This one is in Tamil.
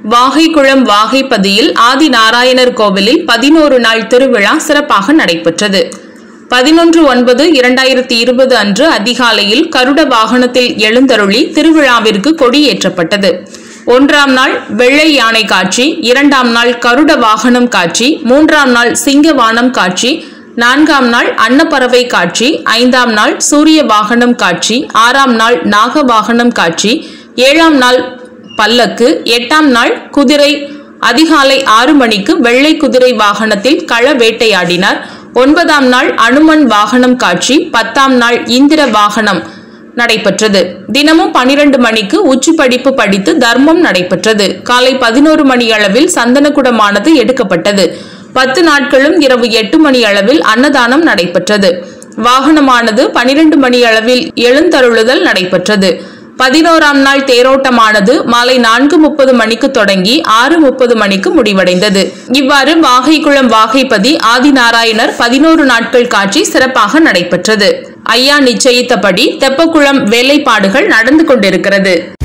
வாகைக்குளம் வாகைப்பதியில் ஆதி நாராயணர் கோவிலில் பதினோரு நாள் திருவிழா சிறப்பாக நடைபெற்றது பதினொன்று ஒன்பது இரண்டாயிரத்தி இருபது அன்று அதிகாலையில் கருட வாகனத்தில் எழுந்தருளி திருவிழாவிற்கு கொடியேற்றப்பட்டது ஒன்றாம் நாள் வெள்ளை யானை காட்சி இரண்டாம் நாள் கருட வாகனம் காட்சி மூன்றாம் நாள் சிங்க வானம் காட்சி நான்காம் நாள் அன்னப்பறவை காட்சி ஐந்தாம் நாள் சூரிய வாகனம் காட்சி ஆறாம் நாள் நாக வாகனம் காட்சி ஏழாம் நாள் பல்லக்கு எட்டாம் நாள் குதிரை அதிகாலை ஆறு மணிக்கு வெள்ளை குதிரை வாகனத்தில் கள வேட்டையாடினார் ஒன்பதாம் நாள் அனுமன் வாகனம் காட்சி பத்தாம் நாள் இந்திர வாகனம் நடைபெற்றது தினமும் பனிரெண்டு மணிக்கு உச்சி படிப்பு படித்து தர்மம் நடைபெற்றது காலை பதினோரு மணி அளவில் சந்தனக்குடமானது எடுக்கப்பட்டது பத்து நாட்களும் இரவு எட்டு மணி அளவில் அன்னதானம் நடைபெற்றது வாகனமானது பனிரெண்டு மணி அளவில் எழுந்தருளுதல் நடைபெற்றது பதினோராம் நாள் தேரோட்டமானது மாலை நான்கு முப்பது மணிக்கு தொடங்கி ஆறு முப்பது மணிக்கு முடிவடைந்தது இவ்வாறு வாகைக்குளம் வாகைப்பதி ஆதிநாராயணர் பதினோரு நாட்கள் காட்சி சிறப்பாக நடைபெற்றது ஐயா நிச்சயித்தபடி தெப்பக்குளம் வேலைப்பாடுகள் நடந்து கொண்டிருக்கிறது